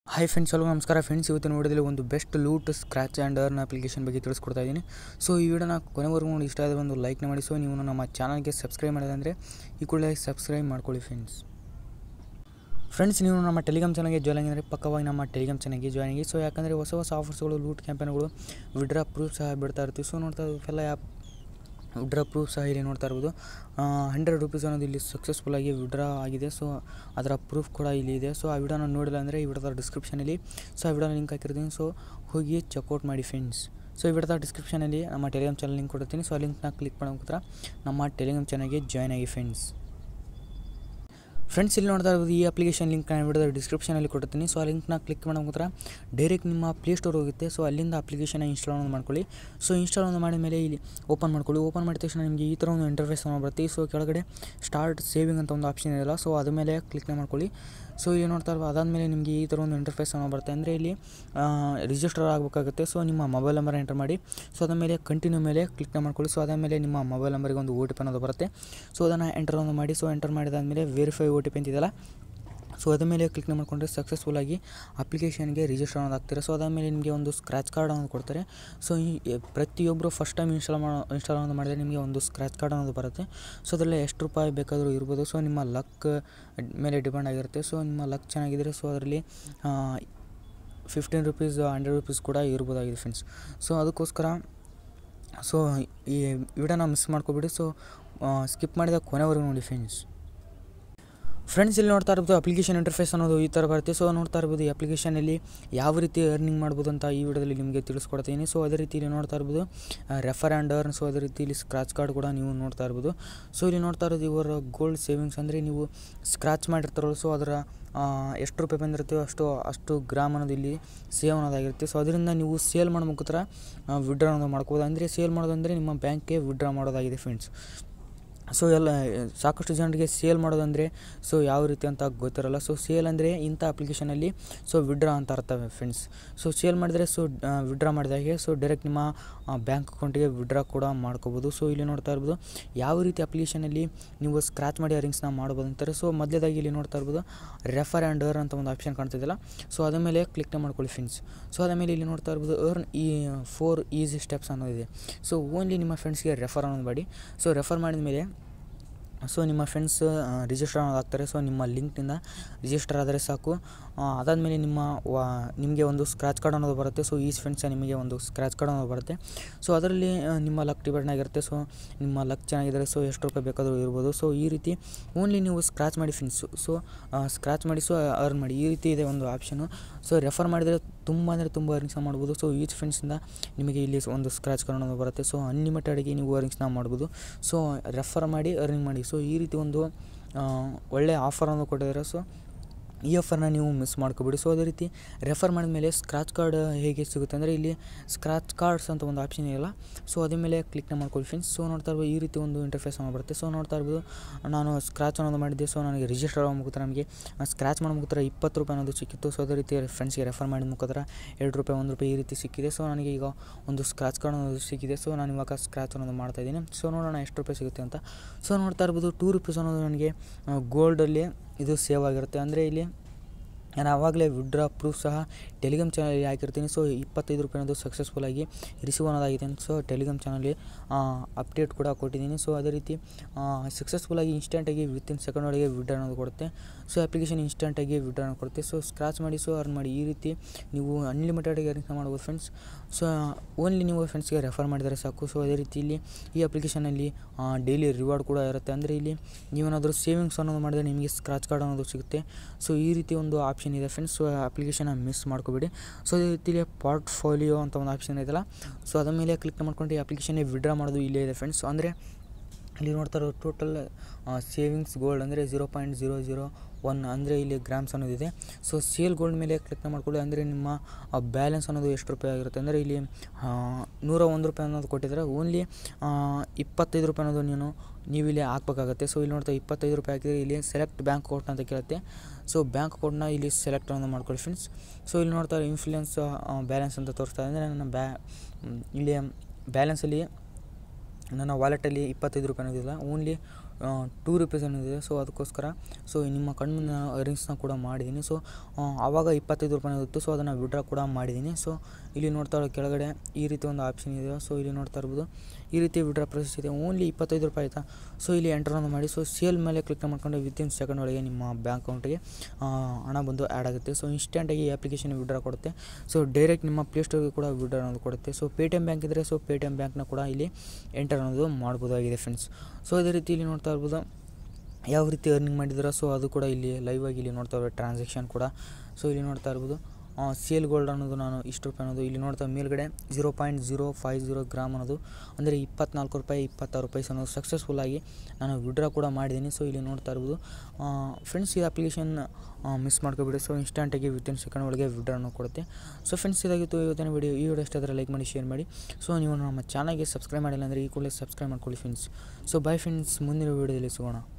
hi friends hello ನಮಸ್ಕಾರ friends ಇವತ್ತಿನ ವಿಡಿಯೋದಲ್ಲಿ ಒಂದು best loot scratch and earn application ಬಗ್ಗೆ ತಿಳಿಸ್ಕೊಡ್ತಾ ಇದ್ದೀನಿ ಸೊ ಈ ವಿಡಿಯೋನ ಕೊನೆವರೆಗೂ ನೋಡಿ ಇಷ್ಟ ಆದರೆ ಒಂದು ಲೈಕ್ನ ಮಾಡಿ ಸೊ ನೀವು ನಮ್ಮ ಚಾನಲ್ಗೆ ಸಬ್ಸ್ಕ್ರೈಬ್ ಮಾಡಿದ್ರೆ ಈ ಕೂಡಲೇ ಸಬ್ಸ್ಕ್ರೈಬ್ ಮಾಡ್ಕೊಳ್ಳಿ ಫ್ರೆಂಡ್ಸ್ ಫ್ರೆಂಡ್ಸ್ ನೀವು ನಮ್ಮ ಟೆಲಿಗ್ರಾಮ್ ಚಾನಲ್ಗೆ ಜಾಯ್ನ್ ಆಗಿದ್ರೆ ಪಕ್ಕವಾಗಿ ನಮ್ಮ ಟೆಲಿಗ್ರಾಮ್ ಚಾನಲ್ಗೆ ಜಾಯ್ನ್ ಆಗಿ ಸೊ ಯಾಕಂದರೆ ಹೊಸ ಹೊಸ ಆಫರ್ಸ್ಗಳು ಲೂಟ್ ಕ್ಯಾಂಪೇನ್ಗಳು ವಿಡ್ರಾ ಪ್ರೂಫ್ ಸಹ ಬಿಡ್ತಾ ಇರ್ತೀವಿ ಸೊ ನೋಡ್ತಾ ಇವೆಲ್ಲ ಆ್ಯಪ್ ವಿಡ್ರಾ ಪ್ರೂಫ್ ಸಹ ಇಲ್ಲಿ ನೋಡ್ತಾ ಇರ್ಬೋದು ಹಂಡ್ರೆಡ್ ರುಪೀಸ್ ಅನ್ನೋದು ಇಲ್ಲಿ ಸಕ್ಸಸ್ಫುಲ್ಲಾಗಿ ವಿಡ್ರಾ ಆಗಿದೆ ಸೊ ಅದರ ಪ್ರೂಫ್ ಕೂಡ ಇಲ್ಲಿ ಇದೆ ಸೊ ಆ ವಿಡಿಯೋನ ನೋಡಿಲ್ಲ ಅಂದರೆ ಈ ವಿಡಿಯೋದ ಡಿಸ್ಕ್ರಿಪ್ಷನಲ್ಲಿ ಸೊ ಆ ವಿಡಿಯೋನ ಲಿಂಕ್ ಹಾಕಿರ್ತೀನಿ ಸೊ ಹೋಗಿ ಚೆಕ್ಔಟ್ ಮಾಡಿ ಫ್ರೆಂಡ್ಸ್ ಸೊ ಈ ವಿಡಿಯೋದ ಡಿಸ್ಕ್ರಿಪ್ಷನಲ್ಲಿ ನಮ್ಮ ಟೆಲಿಗ್ರಾಮ್ ಚಾನಲ್ ಲಿಂಕ್ ಕೊಡ್ತೀನಿ ಸೊ ಆ ಲಿಂಕ್ನ ಕ್ಲಿಕ್ ಮಾಡೋಕ್ಕೋತ್ರ ನಮ್ಮ ಟೆಲಿಗ್ರಾಮ್ ಚಾನಲ್ಗೆ ಜಾಯ್ನ್ ಆಗಿ ಫ್ರೆಂಡ್ಸ್ ಫ್ರೆಂಡ್ಸ್ ಇಲ್ಲಿ ನೋಡ್ತಾ ಇರ್ಬೋದು ಈ ಅಪ್ಲಿಕೇಶನ್ ಲಿಂಕ್ ನಾನು ವಿಡಿಯೋದ ಡಿಸ್ಕ್ರಿಪ್ಷನಲ್ಲಿ ಕೊಡ್ತೀನಿ ಸೊ ಆ ಲಿಂಕ್ನ ಕ್ಲಿಕ್ ಮಾಡೋಕ್ಕೋತ್ರ ಡೈರೆಕ್ಟ್ ನಿಮ್ಮ ಪ್ಲೇಸ್ಟೋರ್ ಹೋಗುತ್ತೆ ಸೊ ಅಲ್ಲಿಂದ ಅಪ್ಲಿಕೇಶನ್ ಇನ್ಸ್ಟಾಲ್ ಒಂದು ಮಾಡ್ಕೊಳ್ಳಿ ಸೊ ಇನ್ಸ್ಟಾಲ್ ಒಂದು ಮಾಡಿದ ಮೇಲೆ ಇಲ್ಲಿ ಓಪನ್ ಮಾಡ್ಕೊಳ್ಳಿ ಓಪನ್ ಮಾಡಿದ ತಕ್ಷಣ ನಿಮಗೆ ಈ ಥರ ಒಂದು ಇಂಟರ್ಫೇಸ್ ಬರುತ್ತೆ ಸೊ ಕೆಳಗಡೆ ಸ್ಟಾರ್ಟ್ ಸೇವಿಂಗ್ ಅಂತ ಒಂದು ಆಪ್ಷನ್ ಇದೆಯಲ್ಲ ಸೊ ಅದ್ರ ಮೇಲೆ ಕ್ಲಿಕ್ನ ಮಾಡ್ಕೊಳ್ಳಿ ಸೊ ಇಲ್ಲಿ ನೋಡ್ತಾ ಇರ್ಬೋದು ಅದಾದಮೇಲೆ ನಿಮಗೆ ಈ ಥರ ಒಂದು ಇಂಟರ್ಫೇಸ್ ಅನ್ನೋ ಬರುತ್ತೆ ಅಂದರೆ ಇಲ್ಲಿ ರಿಜಿಸ್ಟರ್ ಆಗಬೇಕಾಗುತ್ತೆ ಸೊ ನಿಮ್ಮ ಮೊಬೈಲ್ ನಂಬರ್ ಎಂಟರ್ ಮಾಡಿ ಸೊ ಅದ್ರ ಮೇಲೆ ಕಂಟಿನ್ಯೂ ಮೇಲೆ ಕ್ಲಿಕ್ನ ಮಾಡ್ಕೊಳ್ಳಿ ಸೊ ಅದಾದಮೇಲೆ ನಿಮ್ಮ ಮೊಬೈಲ್ ನಂಬರಿಗೆ ಒಂದು ಓ ಟಿ ಪಿ ಅನ್ನೋದು ಬರುತ್ತೆ ಸೊ ಅದನ್ನು ಎಂಟರ್ ಒಂದು ಮಾಡಿ ಸೊ ಎಂಟರ್ ಮಾಡಿದಾದಮೇಲೆ ವೆರಿಫೈ ಓ ಟಿ ಪಿ ಅಂತಿದೆಯಲ್ಲ ಸೊ ಅದ್ರ ಮೇಲೆ ಕ್ಲಿಕ್ನ ಮಾಡಿಕೊಂಡ್ರೆ ಸಕ್ಸಸ್ಫುಲ್ಲಾಗಿ ಅಪ್ಲಿಕೇಶನ್ಗೆ ರಿಜಿಸ್ಟರ್ ಅನ್ನೋದು ಆಗ್ತಾರೆ ಸೊ ಅದಾದಮೇಲೆ ನಿಮಗೆ ಒಂದು ಸ್ಕ್ರ್ಯಾಚ್ ಕಾರ್ಡ್ ಅನ್ನೋದು ಕೊಡ್ತಾರೆ ಸೊ ಈ ಪ್ರತಿಯೊಬ್ಬರು ಫಸ್ಟ್ ಟೈಮ್ ಇನ್ಸ್ಟಾಲ್ ಮಾಡೋ ಇನ್ಸ್ಟಾಲ್ ಅನ್ನೋದು ಮಾಡಿದರೆ ನಿಮಗೆ ಒಂದು ಸ್ಕ್ರ್ಯಾಚ್ ಕಾರ್ಡ್ ಅನ್ನೋದು ಬರುತ್ತೆ ಸೊ ಅದರಲ್ಲಿ ಎಷ್ಟು ರೂಪಾಯಿ ಬೇಕಾದರೂ ಇರ್ಬೋದು ಸೊ ನಿಮ್ಮ ಲಕ್ ಮೇಲೆ ಡಿಪೆಂಡ್ ಆಗಿರುತ್ತೆ ಸೊ ನಿಮ್ಮ ಲಕ್ ಚೆನ್ನಾಗಿದ್ದರೆ ಸೊ ಅದರಲ್ಲಿ ಫಿಫ್ಟೀನ್ ರುಪೀಸ್ ಹಂಡ್ರೆಡ್ ರುಪೀಸ್ ಕೂಡ ಇರ್ಬೋದಾಗಿದೆ ಫ್ರೆಂಡ್ಸ್ ಸೊ ಅದಕ್ಕೋಸ್ಕರ ಸೊ ಈ ವಿಡಿಯೋನ ಮಿಸ್ ಮಾಡ್ಕೊಬಿಡಿ ಸೊ ಸ್ಕಿಪ್ ಮಾಡಿದ ಕೊನೆವರೆಗೂ ನೋಡಿ ಫ್ರೆಂಡ್ಸ್ ಫ್ರೆಂಡ್ಸ್ ಇಲ್ಲಿ ನೋಡ್ತಾ ಇರ್ಬೋದು ಅಪ್ಲಿಕೇಶನ್ ಇಂಟರ್ಫೇಸ್ ಅನ್ನೋದು ಈ ಥರ ಬರುತ್ತೆ ಸೊ ನೋಡ್ತಾ ಇರ್ಬೋದು ಈ ಅಪ್ಲಿಕೇಶನಲ್ಲಿ ಯಾವ ರೀತಿ ಅರ್ನಿಂಗ್ ಮಾಡ್ಬೋದು ಅಂತ ಈ ವಿಡಿಯೋದಲ್ಲಿ ನಿಮಗೆ ತಿಳಿಸ್ಕೊಡ್ತೀನಿ ಸೊ ಅದೇ ರೀತಿ ಇಲ್ಲಿ ನೋಡ್ತಾ ಇರ್ಬೋದು ರೆಫರ್ ಆ್ಯಂಡ್ ಅರ್ನ್ ಸೊ ಅದೇ ರೀತಿ ಇಲ್ಲಿ ಸ್ಕ್ರಾಚ್ ಕಾರ್ಡ್ ಕೂಡ ನೀವು ನೋಡ್ತಾ ಇರ್ಬೋದು ಸೊ ಇಲ್ಲಿ ನೋಡ್ತಾ ಇರೋದು ಇವರ ಗೋಲ್ಡ್ ಸೇವಿಂಗ್ಸ್ ಅಂದರೆ ನೀವು ಸ್ಕ್ರಾಚ್ ಮಾಡಿರ್ತಾರಲ್ಲ ಸೊ ಅದರ ಎಷ್ಟು ರೂಪಾಯಿ ಬಂದಿರ್ತೀವೋ ಅಷ್ಟು ಅಷ್ಟು ಗ್ರಾಮ್ ಅನ್ನೋದು ಇಲ್ಲಿ ಸೇವ್ ಅನ್ನೋದಾಗಿರುತ್ತೆ ಸೊ ಅದರಿಂದ ನೀವು ಸೇಲ್ ಮಾಡೋ ಮುಖಾಂತರ ವಿಡ್ರಾ ಅನ್ನೋದು ಮಾಡ್ಕೋಬೋದು ಅಂದರೆ ಸೇಲ್ ಮಾಡೋದಂದರೆ ನಿಮ್ಮ ಬ್ಯಾಂಕ್ಗೆ ವಿಡ್ರಾ ಮಾಡೋದಾಗಿದೆ ಫ್ರೆಂಡ್ಸ್ ಸೊ ಎಲ್ಲ ಸಾಕಷ್ಟು ಜನರಿಗೆ ಸೇಲ್ ಮಾಡೋದಂದರೆ ಸೊ ಯಾವ ರೀತಿ ಅಂತ ಗೊತ್ತಿರಲ್ಲ ಸೊ ಸೇಲ್ ಅಂದರೆ ಇಂಥ ಅಪ್ಲಿಕೇಶನಲ್ಲಿ ಸೊ ವಿಡ್ರಾ ಅಂತ ಇರ್ತವೆ ಫ್ರೆಂಡ್ಸ್ ಸೊ ಸೇಲ್ ಮಾಡಿದರೆ ಸೊ ವಿಡ್ರಾ ಮಾಡಿದಾಗೆ ಸೊ ಡೈರೆಕ್ಟ್ ನಿಮ್ಮ ಬ್ಯಾಂಕ್ ಅಕೌಂಟಿಗೆ ವಿಡ್ರಾ ಕೂಡ ಮಾಡ್ಕೋಬೋದು ಸೊ ಇಲ್ಲಿ ನೋಡ್ತಾ ಇರ್ಬೋದು ಯಾವ ರೀತಿ ಅಪ್ಲಿಕೇಶನಲ್ಲಿ ನೀವು ಸ್ಕ್ರ್ಯಾಚ್ ಮಾಡಿ ಅರಿಂಗ್ಸ್ನ ಮಾಡ್ಬೋದು ಅಂತಾರೆ ಸೊ ಮೊದಲೇದಾಗಿ ಇಲ್ಲಿ ನೋಡ್ತಾ ಇರ್ಬೋದು ರೆಫರ್ ಆ್ಯಂಡ್ ಅರ್ನ್ ಅಂತ ಒಂದು ಆಪ್ಷನ್ ಕಾಣ್ತಿದ್ದಿಲ್ಲ ಸೊ ಅದ ಮೇಲೆ ಕ್ಲಿಕ್ನ ಮಾಡ್ಕೊಳ್ಳಿ ಫ್ರೆಂಡ್ಸ್ ಸೊ ಅದ ಮೇಲೆ ಇಲ್ಲಿ ನೋಡ್ತಾ ಇರ್ಬೋದು ಅರ್ನ್ ಈ ಫೋರ್ ಈಸಿ ಸ್ಟೆಪ್ಸ್ ಅನ್ನೋದಿದೆ ಸೊ ಓನ್ಲಿ ನಿಮ್ಮ ಫ್ರೆಂಡ್ಸ್ಗೆ ರೆಫರ್ ಅನ್ನೋದು ಮಾಡಿ ಸೊ ರೆಫರ್ ಮಾಡಿದ ಮೇಲೆ ಸೊ ನಿಮ್ಮ ಫ್ರೆಂಡ್ಸ್ ರಿಜಿಸ್ಟರ್ ಅನ್ನೋದಾಗ್ತಾರೆ ಸೊ ನಿಮ್ಮ ಲಿಂಕ್ನಿಂದ ರಿಜಿಸ್ಟರ್ ಆದರೆ ಸಾಕು ಅದಾದಮೇಲೆ ನಿಮ್ಮ ವಾ ನಿಮಗೆ ಒಂದು ಸ್ಕ್ರ್ಯಾಚ್ ಕಾರ್ಡ್ ಅನ್ನೋದು ಬರುತ್ತೆ ಸೊ ಈ ಫ್ರೆಂಡ್ಸ್ ನಿಮಗೆ ಒಂದು ಸ್ಕ್ರ್ಯಾಚ್ ಕಾರ್ಡ್ ಅನ್ನೋದು ಬರುತ್ತೆ ಸೊ ಅದರಲ್ಲಿ ನಿಮ್ಮ ಲಕ್ ಡಿಪೆಂಡ್ ಆಗಿರುತ್ತೆ ಸೊ ನಿಮ್ಮ ಲಕ್ ಚೆನ್ನಾಗಿದ್ದರೆ ಸೊ ಎಷ್ಟು ರೂಪಾಯಿ ಬೇಕಾದರೂ ಇರ್ಬೋದು ಸೊ ಈ ರೀತಿ ಓನ್ಲಿ ನೀವು ಸ್ಕ್ರ್ಯಾಚ್ ಮಾಡಿ ಫ್ರೆಂಡ್ಸು ಸೊ ಸ್ಕ್ರ್ಯಾಚ್ ಮಾಡಿ ಸೊ ಅರ್ನ್ ಮಾಡಿ ಈ ರೀತಿ ಇದೆ ಒಂದು ಆಪ್ಷನು ಸೊ ರೆಫರ್ ಮಾಡಿದರೆ ತುಂಬ ಅಂದರೆ ತುಂಬ ಅರ್ನಿಂಗ್ಸ್ನ ಮಾಡ್ಬೋದು ಸೊ ಈಚ್ ಫ್ರೆಂಡ್ಸಿಂದ ನಿಮಗೆ ಇಲ್ಲಿ ಒಂದು ಸ್ಕ್ರ್ಯಾಚ್ ಕಾರ್ಡ್ ಅನ್ನೋದು ಬರುತ್ತೆ ಸೊ ಅನ್ಲಿಮಿಟೆಡ್ಗೆ ನೀವು ಅರ್ನಿಂಗ್ಸ್ನ ಮಾಡ್ಬೋದು ಸೊ ರೆಫರ್ ಮಾಡಿ ಅರ್ನಿಂಗ್ ಮಾಡಿ ಸೊ ಈ ರೀತಿ ಒಂದು ಒಳ್ಳೆಯ ಆಫರ್ ಅನ್ನೋದು ಕೊಟ್ಟಿದ್ದಾರೆ ಸೊ ಈ ಆಫರ್ನ ನೀವು ಮಿಸ್ ಮಾಡ್ಕೊಬಿಡಿ ಸೊ ಅದೇ ರೀತಿ ರೆಫರ್ ಮಾಡಿದ್ಮೇಲೆ ಸ್ಕ್ರಾಚ್ ಕಾರ್ಡ್ ಹೇಗೆ ಸಿಗುತ್ತೆ ಅಂದರೆ ಇಲ್ಲಿ ಸ್ಕ್ರಾಚ್ ಕಾರ್ಡ್ಸ್ ಅಂತ ಒಂದು ಆಪ್ಷನ್ ಇದೆಯಲ್ಲ ಸೊ ಅದ್ರ ಮೇಲೆ ಕ್ಲಿಕ್ನ ಮಾಡ್ಕೊಳ್ಳಿ ಫ್ರೆಂಡ್ಸ್ ಸೊ ನೋಡ್ತಾ ಇರ್ಬೋದು ಈ ರೀತಿ ಒಂದು ಇಂಟರ್ಫೇಸ್ ಅನ್ನೋ ಬರುತ್ತೆ ಸೊ ನೋಡ್ತಾ ಇರ್ಬೋದು ನಾನು ಸ್ಕ್ರಾಚ್ ಅನ್ನೋದು ಮಾಡಿದ್ದೆ ಸೊ ನನಗೆ ರಿಜಿಸ್ಟರ್ ಆಗೋ ಮುಖಾಂತರ ನಮಗೆ ಸ್ಕ್ರಾಚ್ ಮಾಡೋ ಮುಖಾಂತರ ಇಪ್ಪತ್ತು ರೂಪಾಯಿ ಅನ್ನೋದು ಸಿಕ್ಕಿತ್ತು ಸೊ ಅದೇ ರೀತಿ ಫ್ರೆಂಡ್ಸ್ಗೆ ರೆಫರ್ ಮಾಡಿದ ಮುಖಾಂತರ ಎರಡು ರೂಪಾಯಿ ಒಂದು ರೂಪಾಯಿ ಈ ರೀತಿ ಸಿಕ್ಕಿದೆ ಸೊ ನನಗೆ ಈಗ ಒಂದು ಸ್ಕ್ರಾಚ್ ಕಾರ್ಡ್ ಅನ್ನೋದು ಸಿಕ್ಕಿದೆ ಸೊ ನಾನು ಇವಾಗ ಸ್ಕ್ರಾಚ್ ಅನ್ನೋದು ಮಾಡ್ತಾಯಿದ್ದೀನಿ ಸೊ ನೋಡೋಣ ಎಷ್ಟು ರೂಪಾಯಿ ಸಿಗುತ್ತೆ ಅಂತ ಸೊ ನೋಡ್ತಾ ಇರ್ಬೋದು ಟೂ ರುಪೀಸ್ ಅನ್ನೋದು ನನಗೆ ಗೋಲ್ಡಲ್ಲಿ ಇದು ಸೇವ್ ಆಗಿರುತ್ತೆ ಅಂದರೆ ಇಲ್ಲಿ ನಾನು ಆವಾಗಲೇ ವಿಡ್ರಾ ಪ್ರೂಫ್ ಸಹ ಟೆಲಿಗ್ರಾಮ್ ಚಾನಲಲ್ಲಿ ಹಾಕಿರ್ತೀನಿ ಸೊ ಇಪ್ಪತ್ತೈದು ರೂಪಾಯಿ ಅನ್ನೋದು ಸಕ್ಸಸ್ಫುಲ್ಲಾಗಿ ರಿಸೀವ್ ಅನ್ನೋದಾಗಿದೆ ಸೊ ಟೆಲಿಗ್ರಾಮ್ ಚಾನಲಲ್ಲಿ ಅಪ್ಡೇಟ್ ಕೂಡ ಕೊಟ್ಟಿದ್ದೀನಿ ಸೊ ಅದೇ ರೀತಿ ಸಕ್ಸಸ್ಫುಲ್ಲಾಗಿ ಇನ್ಸ್ಟೆಂಟಾಗಿ ವಿತಿನ್ ಸೆಕೆಂಡ್ ಒಳಗೆ ವಿಡ್ರಾ ಅನ್ನೋದು ಕೊಡುತ್ತೆ ಸೊ ಅಪ್ಲಿಕೇಶನ್ ಇನ್ಸ್ಟೆಂಟಾಗಿ ವಿಡ್ರಾ ಅನ್ನೋದು ಕೊಡುತ್ತೆ ಸೊ ಸ್ಕ್ರಾಚ್ ಮಾಡಿ ಸೊ ಅರ್ನ್ ಮಾಡಿ ಈ ರೀತಿ ನೀವು ಅನ್ಲಿಮಿಟೆಡ್ಗೆ ಅರ್ನಿಂಗ್ ಮಾಡ್ಬೋದು ಫ್ರೆಂಡ್ಸ್ ಸೊ ಓನ್ಲಿ ನೀವು ಫ್ರೆಂಡ್ಸ್ಗೆ ರೆಫರ್ ಮಾಡಿದರೆ ಸಾಕು ಸೊ ಅದೇ ರೀತಿ ಇಲ್ಲಿ ಈ ಅಪ್ಲಿಕೇಶನಲ್ಲಿ ಡೈಲಿ ರಿವಾರ್ಡ್ ಕೂಡ ಇರುತ್ತೆ ಅಂದರೆ ಇಲ್ಲಿ ನೀವೇನಾದರೂ ಸೇವಿಂಗ್ಸ್ ಅನ್ನೋದು ಮಾಡಿದ್ರೆ ನಿಮಗೆ ಸ್ಕ್ರಾಚ್ ಕಾರ್ಡ್ ಅನ್ನೋದು ಸಿಗುತ್ತೆ ಸೊ ಈ ರೀತಿ ಒಂದು ಆಪ್ಷನ್ ಇದೆ ಫ್ರೆಂಡ್ಸ್ ಸೊ ಅಪ್ಲಿಕೇಶನ್ ಮಿಸ್ ಮಾಡ್ಕೋಬೇಡಿ ಸೊ ಅದೇ ರೀತಿಲಿ ಪೋರ್ಟ್ಫೋಲಿಯೋ ಅಂತ ಒಂದು ಆಪ್ಷನ್ ಇದೆಯಲ್ಲ ಸೊ ಅದ್ರ ಮೇಲೆ ಕ್ಲಿಕ್ ಮಾಡ್ಕೊಂಡು ಈ ಅಪ್ಲಿಕೇಶನ್ನೇ ವಿಡ್ರಾ ಮಾಡೋದು ಇಲ್ಲೇ ಇದೆ ಫ್ರೆಂಡ್ಸ್ ಅಂದರೆ ಇಲ್ಲಿ ನೋಡ್ತಾ ಇರೋ ಟೋಟಲ್ ಸೇವಿಂಗ್ಸ್ ಗೋಲ್ಡ್ ಅಂದರೆ zero point zero zero one ಅಂದರೆ ಇಲ್ಲಿ ಗ್ರಾಮ್ಸ್ ಅನ್ನೋದಿದೆ ಸೊ ಸೇಲ್ ಗೋಲ್ಡ್ ಮೇಲೆ ಕ್ಲಿಕ್ ಮಾಡ್ಕೊಳ್ಳಿ ಅಂದರೆ ನಿಮ್ಮ ಬ್ಯಾಲೆನ್ಸ್ ಅನ್ನೋದು ಎಷ್ಟು ರೂಪಾಯಿ ಆಗಿರುತ್ತೆ ಅಂದರೆ ಇಲ್ಲಿ ನೂರ ಒಂದು ರೂಪಾಯಿ ಅನ್ನೋದು ಕೊಟ್ಟಿದ್ದಾರೆ ಓನ್ಲಿ ಇಪ್ಪತ್ತೈದು ರೂಪಾಯಿ ಅನ್ನೋದು ನೀನು ನೀವು ಇಲ್ಲಿ ಹಾಕ್ಬೇಕಾಗತ್ತೆ ಸೊ ಇಲ್ಲಿ ನೋಡ್ತಾ ಇಪ್ಪತ್ತೈದು ರೂಪಾಯಿ ಹಾಕಿದರೆ ಇಲ್ಲಿ ಸೆಲೆಕ್ಟ್ ಬ್ಯಾಂಕ್ ಅಕೌಂಟ್ ಅಂತ ಕೇಳುತ್ತೆ ಸೊ ಬ್ಯಾಂಕ್ ಅಕೌಂಟ್ನ ಇಲ್ಲಿ ಸೆಲೆಕ್ಟ್ ಅನ್ನೋದು ಮಾಡ್ಕೊಳ್ಳಿ ಫ್ರೆಂಡ್ಸ್ ಸೊ ಇಲ್ಲಿ ನೋಡ್ತಾ ಇನ್ಫ್ಲೂಯೆನ್ಸ್ ಬ್ಯಾಲೆನ್ಸ್ ಅಂತ ತೋರಿಸ್ತಾ ಅಂದರೆ ನನ್ನ ಬ್ಯಾ ಇಲ್ಲಿ ಬ್ಯಾಲೆನ್ಸಲ್ಲಿ ನನ್ನ ವಾಲೆಟಲ್ಲಿ ಇಪ್ಪತ್ತೈದು ರೂಪಾಯಿ ಅನ್ನೋದಿಲ್ಲ ಓನ್ಲಿ ಟೂ ರುಪೀಸ್ ಏನಿದೆ ಸೊ ಅದಕ್ಕೋಸ್ಕರ ಸೊ ನಿಮ್ಮ ಕಣ್ಮುಂದೆ ನಾನು ಅರ್ನಿಂಗ್ಸ್ನ ಕೂಡ ಮಾಡಿದ್ದೀನಿ ಸೊ ಆವಾಗ ಇಪ್ಪತ್ತೈದು ರೂಪಾಯಿ ಇತ್ತು ಸೊ ಅದನ್ನು ವಿಡ್ರಾ ಕೂಡ ಮಾಡಿದ್ದೀನಿ ಸೊ ಇಲ್ಲಿ ನೋಡ್ತಾ ಇರೋ ಕೆಳಗಡೆ ಈ ರೀತಿ ಒಂದು ಆಪ್ಷನ್ ಇದೆ ಸೊ ಇಲ್ಲಿ ನೋಡ್ತಾ ಇರ್ಬೋದು ಈ ರೀತಿ ವಿಡ್ರಾ ಪ್ರೊಸೆಸ್ ಇದೆ ಓನ್ಲಿ ಇಪ್ಪತ್ತೈದು ರೂಪಾಯಿ ಆಯಿತಾ ಸೊ ಇಲ್ಲಿ ಎಂಟರ್ ಮಾಡಿ ಸೊ ಸೇಲ್ ಮೇಲೆ ಕ್ಲಿಕ್ ಮಾಡ್ಕೊಂಡು ವಿತಿನ್ ಸೆಕೆಂಡ್ ಒಳಗೆ ನಿಮ್ಮ ಬ್ಯಾಂಕ್ ಅಕೌಂಟಿಗೆ ಹಣ ಬಂದು ಆ್ಯಡ್ ಆಗುತ್ತೆ ಸೊ ಇನ್ಸ್ಟೆಂಟಾಗಿ ಈ ಅಪ್ಲಿಕೇಶನ್ ವಿಡ್ರಾ ಕೊಡುತ್ತೆ ಸೊ ಡೈರೆಕ್ಟ್ ನಿಮ್ಮ ಪ್ಲೇಸ್ಟೋರ್ಗೆ ಕೂಡ ವಿಡ್ರಾ ಅನ್ನೋದು ಕೊಡುತ್ತೆ so Paytm bank ಇದ್ದರೆ ಸೊ ಪೇ ಟಿ ಎಮ್ ಬ್ಯಾಂಕ್ನ ಕೂಡ ಇಲ್ಲಿ ಎಂಟರ್ ಅನ್ನೋದು ಮಾಡ್ಬೋದಾಗಿದೆ ಫ್ರೆಂಡ್ಸ್ ಸೊ ಇದೇ ರೀತಿ ಇಲ್ಲಿ ನೋಡ್ತಾ ಇರ್ಬೋದು ಯಾವ ರೀತಿ ಅರ್ನಿಂಗ್ ಮಾಡಿದ್ದೀರಾ ಸೊ ಅದು ಕೂಡ ಇಲ್ಲಿ ಲೈವ್ ಆಗಿ ಇಲ್ಲಿ ನೋಡ್ತಾ ಇರೋ ಟ್ರಾನ್ಸಾಕ್ಷನ್ ಕೂಡ ಸೊ ಇಲ್ಲಿ ನೋಡ್ತಾ ಇರ್ಬೋದು ಸೇಲ್ ಗೋಲ್ಡ್ ಅನ್ನೋದು ನಾನು ಇಷ್ಟು ರೂಪಾಯಿ ಅನ್ನೋದು ಇಲ್ಲಿ ನೋಡ್ತಾ ಮೇಲ್ಗಡೆ zero point zero five zero gram ಅನ್ನೋದು ಅಂದರೆ ಇಪ್ಪತ್ನಾಲ್ಕು ರೂಪಾಯಿ ಇಪ್ಪತ್ತಾರು ರೂಪಾಯಿ ಅನ್ನೋದು ಸಕ್ಸಸ್ಫುಲ್ಲಾಗಿ ನಾನು ವಿಡ್ರಾ ಕೂಡ ಮಾಡಿದ್ದೀನಿ ಸೊ ಇಲ್ಲಿ ನೋಡ್ತಾ ಇರ್ಬೋದು ಫ್ರೆಂಡ್ಸ್ ಈ ಅಪ್ಲಿಕೇಶನ್ ಮಿಸ್ ಮಾಡ್ಕೊಬಿಡಿ ಸೊ ಇನ್ಸ್ಟಂಟಾಗಿ ವಿತಿನ್ ಸೆಕೆಂಡ್ ಒಳಗೆ ವಿಡ್ರಾನು ಕೊಡುತ್ತೆ ಸೊ ಫ್ರೆಂಡ್ಸ್ ಇದಾಗಿತ್ತು ಇವತ್ತಿನ ವಿಡಿಯೋ ಈ ವಿಡಿಯೋ ಇಷ್ಟ ಆದರೆ ಲೈಕ್ ಮಾಡಿ ಶೇರ್ ಮಾಡಿ ಸೊ ನೀವು ನಮ್ಮ ಚಾನಲ್ಗೆ ಸಬ್ಸ್ಕ್ರೈಬ್ ಮಾಡಿಲ್ಲ ಅಂದರೆ ಈ ಕೂಡಲೇ ಸಬ್ಸ್ಕ್ರೈಬ್ ಮಾಡ್ಕೊಳ್ಳಿ ಫ್ರೆಂಡ್ಸ್ ಸೊ ಬೈ ಫ್ರೆಂಡ್ಸ್ ಮುಂದಿನ ವಿಡಿಯೋದಲ್ಲಿ ಸಿಗೋಣ